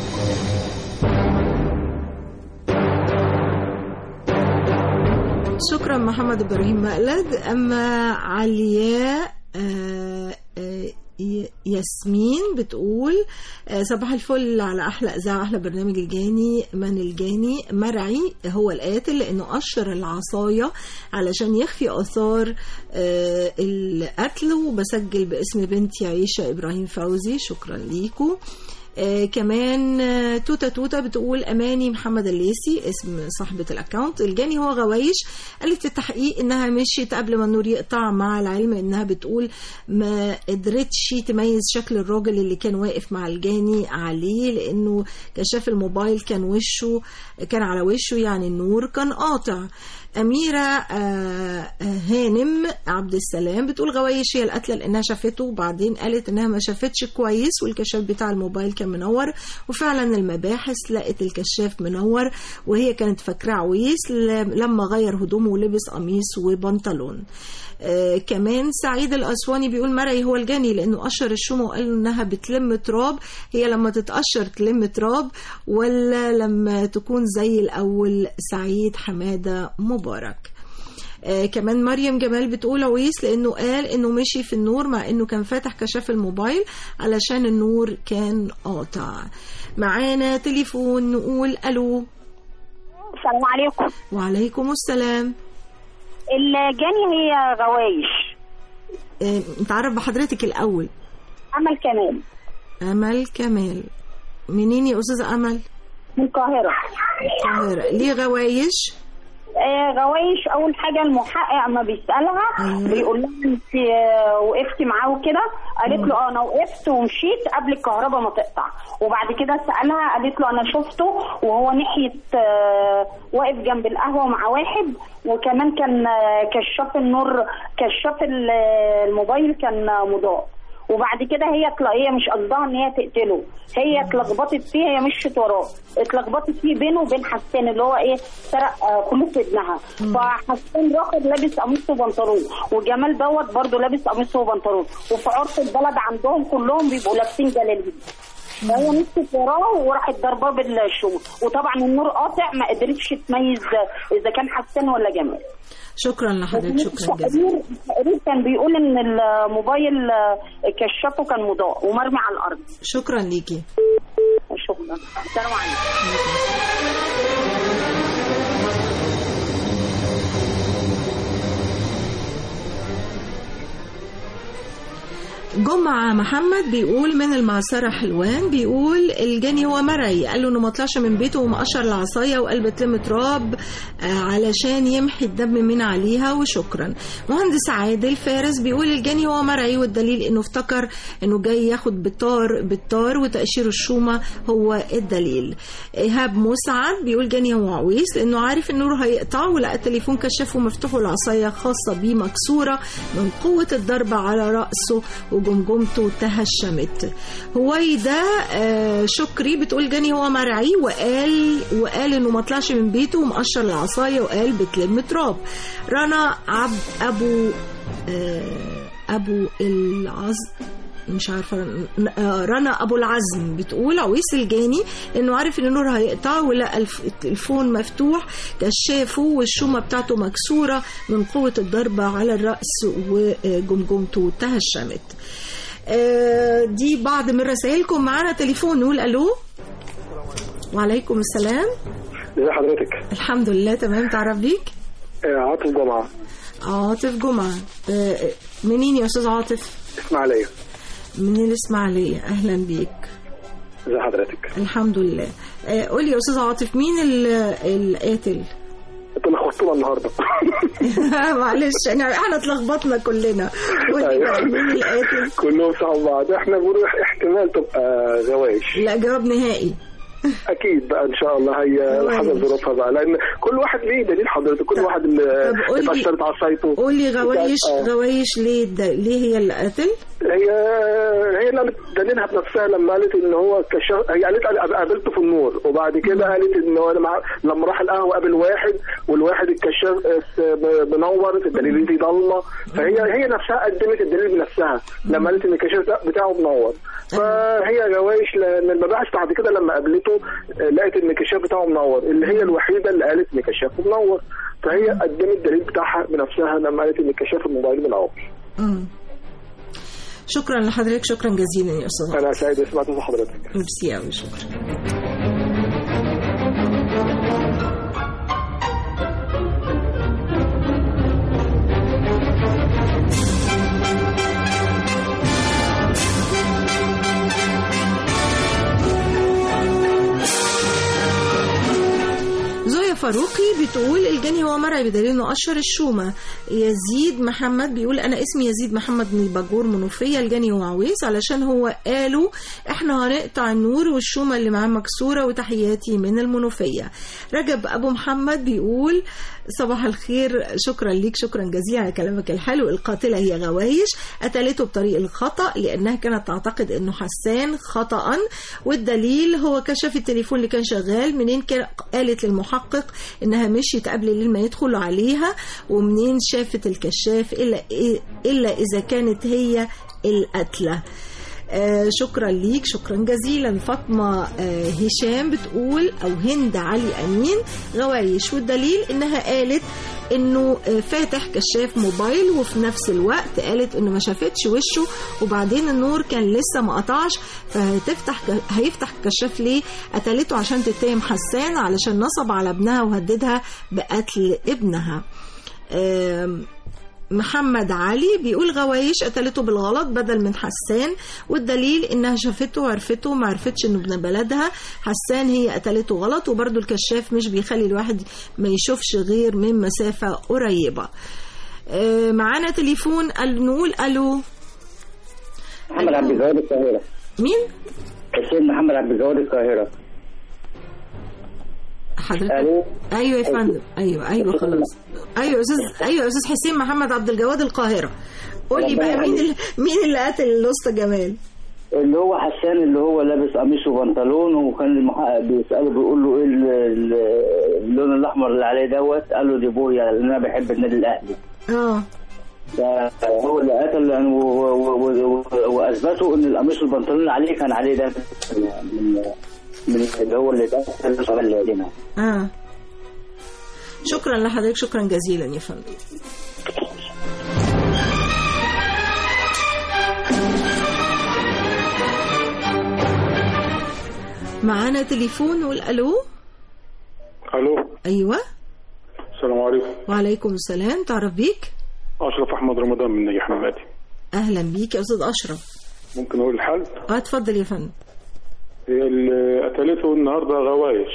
شكرا محمد ابراهيم مقلد اما علياء آه، آه، ي- ياسمين بتقول آه، صباح الفل على احلى اذاعه احلى برنامج الجاني من الجاني مرعي هو القاتل لانه قشر العصايه علشان يخفي اثار آه، القتل وبسجل باسم بنتي عيشه ابراهيم فوزي شكرا ليكم آه كمان آه توتا توتا بتقول اماني محمد الليسي اسم صاحبه الاكونت الجاني هو غوايش قالت في التحقيق انها مشيت قبل ما النور يقطع مع العلم انها بتقول ما قدرتش تميز شكل الراجل اللي كان واقف مع الجاني عليه لانه كشاف الموبايل كان وشه كان على وشه يعني النور كان قاطع أميرة آه، آه، هانم عبد السلام بتقول غوايش هي القتلة لأنها شافته وبعدين قالت إنها ما شافتش كويس والكشاف بتاع الموبايل كان منور وفعلا المباحث لقت الكشاف منور وهي كانت فاكراه عويس ل- لما غير هدومه ولبس قميص وبنطلون آه كمان سعيد الأسواني بيقول مرعي هو الجاني لأنه قشر الشومة وقال له إنها بتلم تراب هي لما تتقشر تلم تراب ولا لما تكون زي الأول سعيد حمادة مبارك آه كمان مريم جمال بتقول عويس لانه قال انه مشي في النور مع انه كان فاتح كشاف الموبايل علشان النور كان قاطع معانا تليفون نقول الو السلام عليكم وعليكم السلام الجاني هي غوايش آه نتعرف بحضرتك الاول امل كمال امل كمال منين يا استاذه امل من القاهره القاهره ليه غوايش آه غوايش اول حاجه المحقق اما بيسالها أيوة. بيقول لها انت آه، وقفتي معاه وكده قالت له اه انا وقفت ومشيت قبل الكهرباء ما تقطع وبعد كده سالها قالت له انا شفته وهو ناحيه آه، واقف جنب القهوه مع واحد وكمان كان آه، كشاف النور كشاف ال- الموبايل كان آه، مضاء وبعد كده هي تلا- هي مش قصدها ان هي تقتله هي اتلخبطت فيه هي مشيت وراه اتلخبطت فيه بينه وبين حسان اللي هو ايه سرق آه، فلوس ابنها فحسان راخد لابس قميص وبنطلون وجمال دوت برضه لابس قميص وبنطلون وفي عرف البلد عندهم كلهم بيبقوا لابسين جلاليب فهي مشيت وراه وراحت ضرباه بالشوم وطبعا النور قاطع ما قدرتش تميز اذا كان حسان ولا جمال شكرا لحضرتك شكرا جزيلا التقرير التقرير كان بيقول ان الموبايل آه، كشافه كان مضاء ومرمي على الارض شكرا ليكي شكرا السلام عليكم جمعة محمد بيقول من المعصرة حلوان بيقول الجاني هو مرعي قال له انه ما طلعش من بيته ومقشر العصاية وقال بتلم تراب آه، علشان يمحي الدم من عليها وشكرا مهندس عادل فارس بيقول الجاني هو مرعي والدليل انه افتكر انه جاي ياخد بالطار بالطار وتأشير الشومة هو الدليل ايهاب مسعد بيقول جاني هو عويس لانه عارف النور هيقطع ولقى التليفون كشافه مفتوح والعصاية خاصة بيه مكسورة من قوة الضرب على رأسه وجمجمته تهشمت هويدا آه، شكري بتقول جاني هو مرعي وقال وقال انه ما طلعش من بيته ومقشر العصايه وقال بتلم تراب رنا عب ابو آه، ابو العز مش عارفه آه، رنا ابو العزم بتقول عويس الجاني انه عارف ان النور هيقطع ولقى الف- التليفون مفتوح كشافه والشومه بتاعته مكسوره من قوه الضربه على الراس وجمجمته تهشمت آه، دي بعض من رسائلكم معانا تليفون نقول الو وعليكم السلام ازي حضرتك؟ الحمد لله تمام تعرف بيك آه، عاطف جمعة عاطف جمعة آه، منين يا استاذ عاطف اسماعيلية من الاسماعيليه اهلا بيك ازي حضرتك؟ الحمد لله آه، قول لي يا استاذ عاطف مين ال- القاتل طلع مستوره النهارده معلش احنا احنا اتلخبطنا كلنا قولي بقى مين القاتل كلهم صعب بعض احنا بنقول احتمال تبقى غوايش لا جواب نهائي اكيد بقى ان شاء الله هي غوايش. حسب ظروفها بقى لان كل واحد ليه دليل حضرتك كل واحد اللي قولي- اتأثرت عصايته قولي غوايش آه. غوايش ليه ده ليه هي اللي قتل هي هي اللي قالت دليلها بنفسها لما قالت ان هو كشف هي قالت أنا قابلته في النور وبعد كده قالت ان هو لما لما راح القهوه قابل واحد والواحد الكشاف ب- منور الدليل دي ضلمه فهي هي نفسها قدمت الدليل بنفسها لما قالت ان الكشاف بتاعه منور فهي جوايش لان المباحث بعد كده لما قابلته آه، لقت ان الكشاف بتاعه منور اللي هي الوحيده اللي قالت ان كشافه منور فهي قدمت الدليل بتاعها بنفسها لما قالت ان كشاف الموبايل منور مم. شكرا لحضرتك شكرا جزيلا يا استاذ انا سعيد سمعت صوت حضرتك ميرسي قوي شكرا زويا فاروقي بتقول الجاني هو مرعي بدليل انه قشر الشومه يزيد محمد بيقول انا اسمي يزيد محمد من الباجور منوفيه الجاني هو عويس علشان هو قالوا احنا هنقطع النور والشومه اللي معاه مكسوره وتحياتي من المنوفيه رجب ابو محمد بيقول صباح الخير شكرا ليك شكرا جزيلا على كلامك الحلو القاتله هي غوايش قتلته بطريق الخطا لانها كانت تعتقد انه حسان خطا والدليل هو كشف التليفون اللي كان شغال منين كان قالت للمحقق انها مشيت قبل الليل ما يدخل عليها ومنين شافت الكشاف الا الا اذا كانت هي القتله آه شكرا ليك شكرا جزيلا فاطمة آه هشام بتقول أو هند علي أمين غوايش والدليل إنها قالت إنه آه فاتح كشاف موبايل وفي نفس الوقت قالت إنه ما شافتش وشه وبعدين النور كان لسه ما قطعش فهتفتح هيفتح الكشاف ليه قتلته عشان تتهم حسان علشان نصب على ابنها وهددها بقتل ابنها آم محمد علي بيقول غوايش قتلته بالغلط بدل من حسان والدليل انها شافته وعرفته ما عرفتش انه ابن بلدها حسان هي قتلته غلط وبرده الكشاف مش بيخلي الواحد ما يشوفش غير من مسافة قريبة آه، معانا تليفون قال نقول الو محمد عبد الجواد القاهرة مين السيد محمد عبد الجواد القاهرة حضرتك ايوه يا فندم ايوه ايوه خلاص ايوه يا استاذ ايوه يا استاذ حسين محمد عبد الجواد القاهره قول لي بقى مين اللي مين اللي قتل الاسطى جمال اللي هو حسان اللي هو لابس قميص وبنطلون وكان المحقق بيسأله بيقول له ايه ال- ال- اللون الاحمر اللي عليه دوت قال له دي بويا لان انا بحب النادي الاهلي اه فهو اللي قتل يعني و- و- و- و- واثبتوا ان القميص والبنطلون اللي عليه كان عليه ده من من اللي هو اللي اتقتل صباح الليالي اه شكرا لحضرتك شكرا جزيلا يا فندم معانا تليفون نقول الو الو ايوه السلام عليكم وعليكم السلام تعرف بيك اشرف احمد رمضان من نجح حمادي اهلا بيك يا استاذ اشرف ممكن اقول الحل اه اتفضل يا فندم هي اللي قتلته النهارده غوايش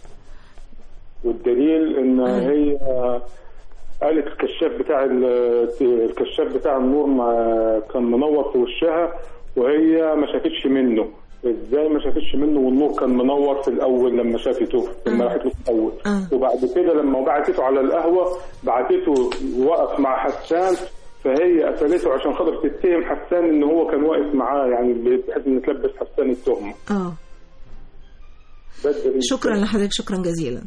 والدليل ان هي قالت الكشاف بتاع ال- الكشاف بتاع النور ما كان منور في وشها وهي ما شافتش منه ازاي ما شافتش منه والنور كان منور في الاول لما شافته لما راحت له في الاول وبعد كده لما بعتته على القهوه بعتته وقف مع حسان فهي قتلته عشان خاطر تتهم حسان ان هو كان واقف معاه يعني بحيث ان تلبس حسان التهمه اه ده الدليل. شكرا لحضرتك شكرا جزيلا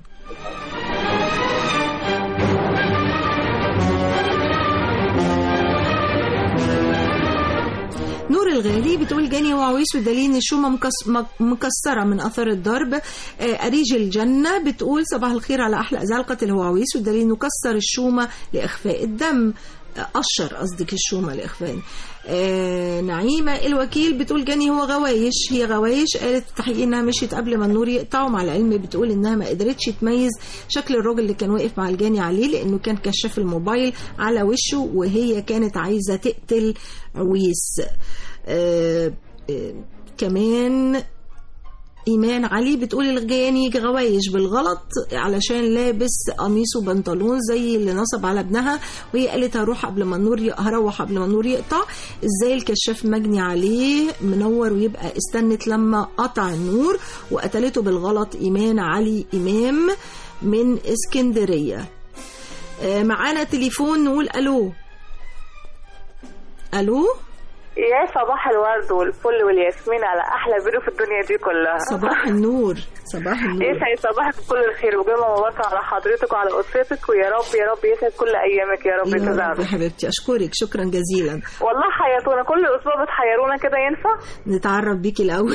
نور الغالي بتقول جاني وعويس والدليل ان الشومه مكس- مك- مكسره من اثر الضرب آه، اريج الجنه بتقول صباح الخير على احلى ازعال قتل هو عويس والدليل انه كسر الشومه لاخفاء الدم آه، قشر قصدك الشومه لاخفاء آه نعيمه الوكيل بتقول جاني هو غوايش هي غوايش قالت في التحقيق انها مشيت قبل ما النور يقطع ومع العلم بتقول انها ما قدرتش تميز شكل الراجل اللي كان واقف مع الجاني عليه لانه كان كشاف الموبايل على وشه وهي كانت عايزه تقتل عويس آه آه كمان إيمان علي بتقول الجاني غوايش بالغلط علشان لابس قميص وبنطلون زي اللي نصب على ابنها وهي قالت هروح قبل ما النور ي... هروح قبل ما النور يقطع ازاي الكشاف مجني عليه منور ويبقى استنت لما قطع النور وقتلته بالغلط إيمان علي إمام من اسكندرية آه، معانا تليفون نقول ألو ألو يا صباح الورد والفل والياسمين على احلى فيديو في الدنيا دي كلها صباح النور صباح النور يسعد صباحك بكل الخير وجمعة مباركة على حضرتك وعلى أسرتك ويا رب يا رب يسعد كل أيامك يا رب يا رب يا تزعل حبيبتي أشكرك شكرا جزيلا والله حياتونا كل أسبوع بتحيرونا كده ينفع؟ نتعرف بيكي الأول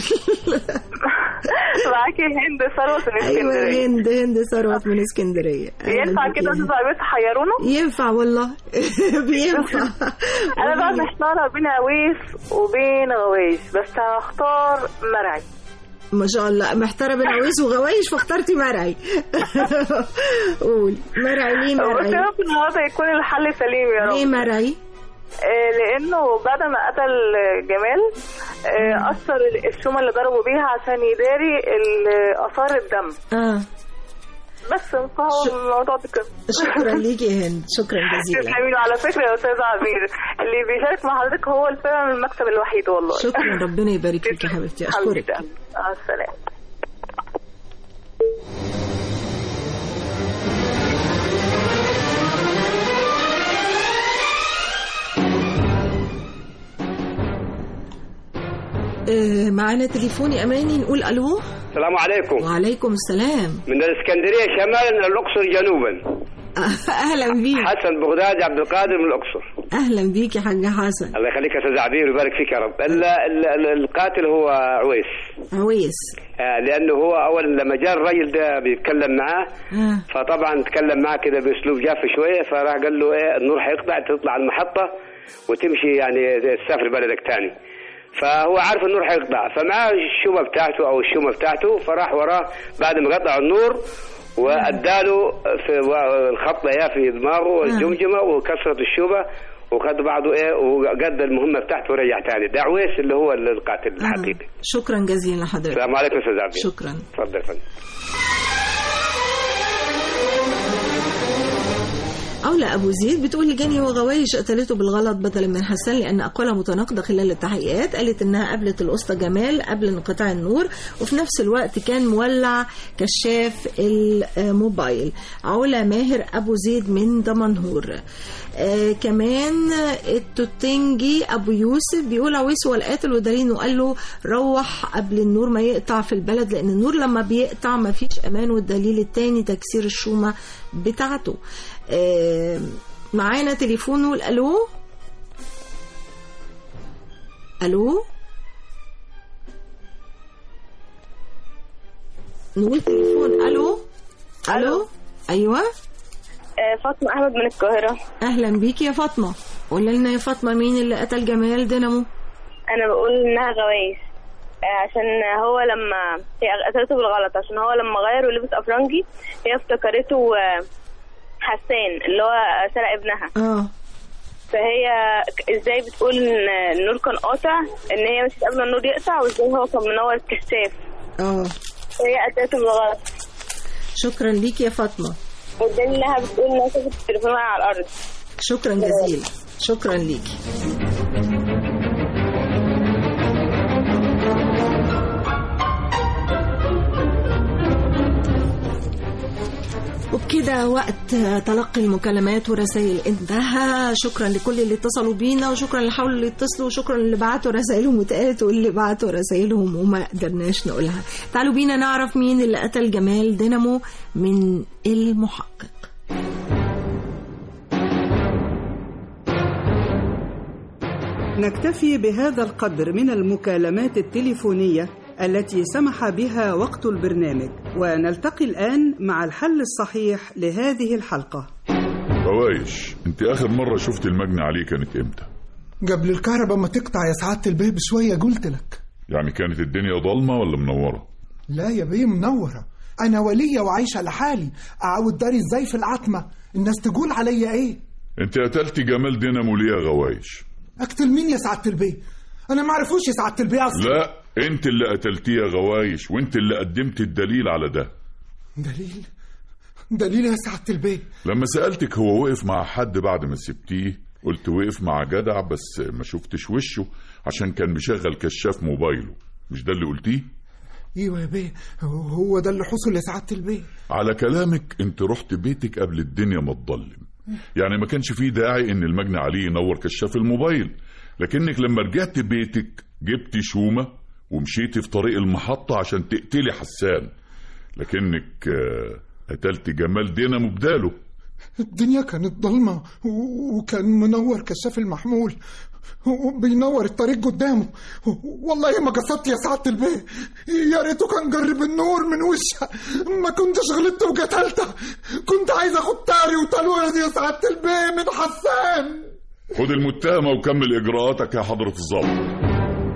معاكي هند ثروت من أيوة اسكندرية هند هند ثروت من اسكندرية أهلا ينفع بيكي كده يا هند. تطلع بيت تحيرونا؟ ينفع والله بينفع أنا بقى محتارة بين عويس وبين غوايش بس هختار مرعي ما شاء الله محتارة بين عويس وغوايش فاخترتي مرعي قول مرعي ليه بس يا مرعي رب النهارده يكون الحل سليم يا رب ليه مرعي آه، لانه بعد ما قتل جمال آه، اثر الشومه اللي ضربوا بيها عشان يداري ال- اثار الدم اه بس فهو الموضوع ده كده شكرا ليكي يا هند شكرا جزيلا تسلمي له. على فكره يا استاذ عبير اللي بيشارك مع حضرتك هو فعلا المكتب الوحيد والله شكرا ربنا يبارك فيك يا حبيبتي اشكرك حبيبتي مع السلامه آه، معانا تليفوني اماني نقول الو السلام عليكم وعليكم السلام من الاسكندريه شمالا الى الاقصر جنوبا اهلا بيك حسن بغدادي عبد القادر من الاقصر اهلا بيك يا حاج حسن الله يخليك يا استاذ عبير ويبارك فيك يا رب ال- ال- ال- القاتل هو عويس عويس آه، لانه هو اول لما جاء الرجل ده بيتكلم معاه آه. فطبعا تكلم معاه كده باسلوب جاف شويه فراح قال له ايه النور هيقطع تطلع على المحطه وتمشي يعني تسافر بلدك تاني فهو عارف النور هيقطع فمعاه الشومه بتاعته او الشومه بتاعته فراح وراه بعد ما قطع النور واداله في و- الخط يا في دماغه والجمجمه وكسرت الشومه وخد بعضه ايه وقد المهمه بتاعته ورجع تاني ده عويس اللي هو القاتل الحقيقي شكرا جزيلا لحضرتك السلام عليكم استاذ عبير شكرا اتفضل يا فندم علا أبو زيد بتقول لجاني وغوايش قتلته بالغلط بدلا من حسان لأن أقوالها متناقضة خلال التحقيقات قالت إنها قابلت الأسطى جمال قبل انقطاع النور وفي نفس الوقت كان مولع كشاف الموبايل علا ماهر أبو زيد من دمنهور آه كمان التوتنجي أبو يوسف بيقول عويس هو القاتل ودارينه قال له روح قبل النور ما يقطع في البلد لأن النور لما بيقطع ما فيش أمان والدليل التاني تكسير الشومة بتاعته آه، معانا تليفون نقول الو الو نقول تليفون الو الو ايوه فاطمه احمد من القاهره اهلا بيكي يا فاطمه قولي لنا يا فاطمه مين اللي قتل جمال دينامو انا بقول انها غوايش آه، عشان هو لما هي قتلته بالغلط عشان هو لما غير ولبس افرنجي هي افتكرته آه، حسان اللي هو سرق ابنها اه فهي ك- ازاي بتقول ان النور كان قاطع ان هي مشيت قبل ما النور يقطع وازاي هو كان منور الكشاف اه هي قتلته بالغلط شكرا ليكي يا فاطمه والدليل انها بتقول انها شافت التليفون وقع على الارض شكرا جزيلا شكرا ليكي وبكده وقت تلقي المكالمات والرسائل انتهى شكرا لكل اللي اتصلوا بينا وشكرا اللي حاولوا اللي يتصلوا وشكرا اللي بعتوا رسائلهم واتقالت واللي بعتوا رسائلهم وما قدرناش نقولها تعالوا بينا نعرف مين اللي قتل جمال دينامو من المحقق نكتفي بهذا القدر من المكالمات التليفونية التي سمح بها وقت البرنامج ونلتقي الآن مع الحل الصحيح لهذه الحلقة روايش انت اخر مرة شفت المجني عليه كانت امتى قبل الكهرباء ما تقطع يا سعادة البيه بشوية قلت لك يعني كانت الدنيا ضلمة ولا منورة لا يا بيه منورة أنا ولية وعايشة لحالي أعود داري إزاي في العتمة الناس تقول عليا إيه انت قتلت جمال دينامو ليه يا غوايش أقتل مين يا سعادة البيه أنا ما عرفوش يا سعادة البيه أصلا لا انت اللي قتلتيه يا غوايش وانت اللي قدمت الدليل على ده دليل دليل يا سعادة البيه لما سألتك هو وقف مع حد بعد ما سبتيه قلت وقف مع جدع بس ما شفتش وشه عشان كان مشغل كشاف موبايله مش ده اللي قلتيه ايوه يا بيه هو ده اللي حصل يا سعادة البيه على كلامك انت رحت بيتك قبل الدنيا ما تضلم يعني ما كانش فيه داعي ان المجني عليه ينور كشاف الموبايل لكنك لما رجعت بيتك جبتي شومة ومشيتي في طريق المحطة عشان تقتلي حسان لكنك آه، قتلت جمال دينامو بداله الدنيا كانت ضلمة و- وكان منور كشاف المحمول وبينور الطريق قدامه والله ما قصدت يا سعادة البيه يا ريته كان جرب النور من وشها ما كنتش غلطت وقتلتها كنت عايز اخد تاري وتلوية يا سعادة البيه من حسان خد المتهمة وكمل إجراءاتك يا حضرة الضابط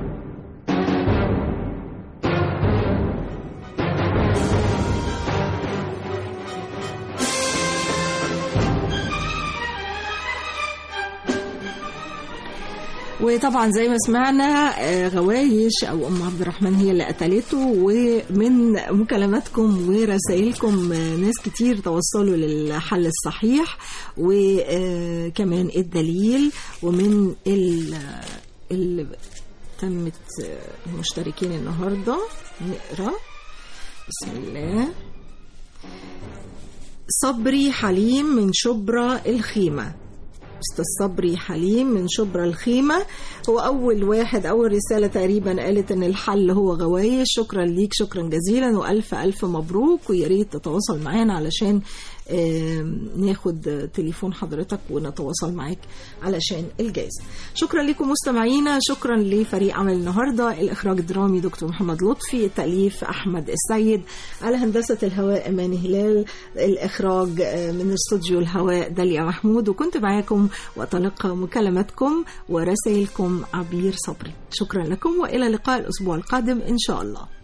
وطبعا زي ما سمعنا آه، غوايش او ام عبد الرحمن هي اللي قتلته ومن مكالماتكم ورسائلكم آه، ناس كتير توصلوا للحل الصحيح وكمان الدليل ومن ال اللي تمت آه، المشتركين النهارده نقرا بسم الله صبري حليم من شبرا الخيمه أستاذ صبري حليم من شبرا الخيمة هو أول واحد أول رسالة تقريبا قالت إن الحل هو غوايش شكرا ليك شكرا جزيلا وألف ألف مبروك ويا ريت تتواصل معانا علشان آم، ناخد تليفون حضرتك ونتواصل معاك علشان الجائزة شكرا لكم مستمعينا شكرا لفريق عمل النهاردة الإخراج الدرامي دكتور محمد لطفي التأليف أحمد السيد على هندسة الهواء أمان هلال الإخراج آه، من استوديو الهواء داليا محمود وكنت معاكم وأتلقى مكالماتكم ورسائلكم عبير صبري شكرا لكم وإلى لقاء الأسبوع القادم إن شاء الله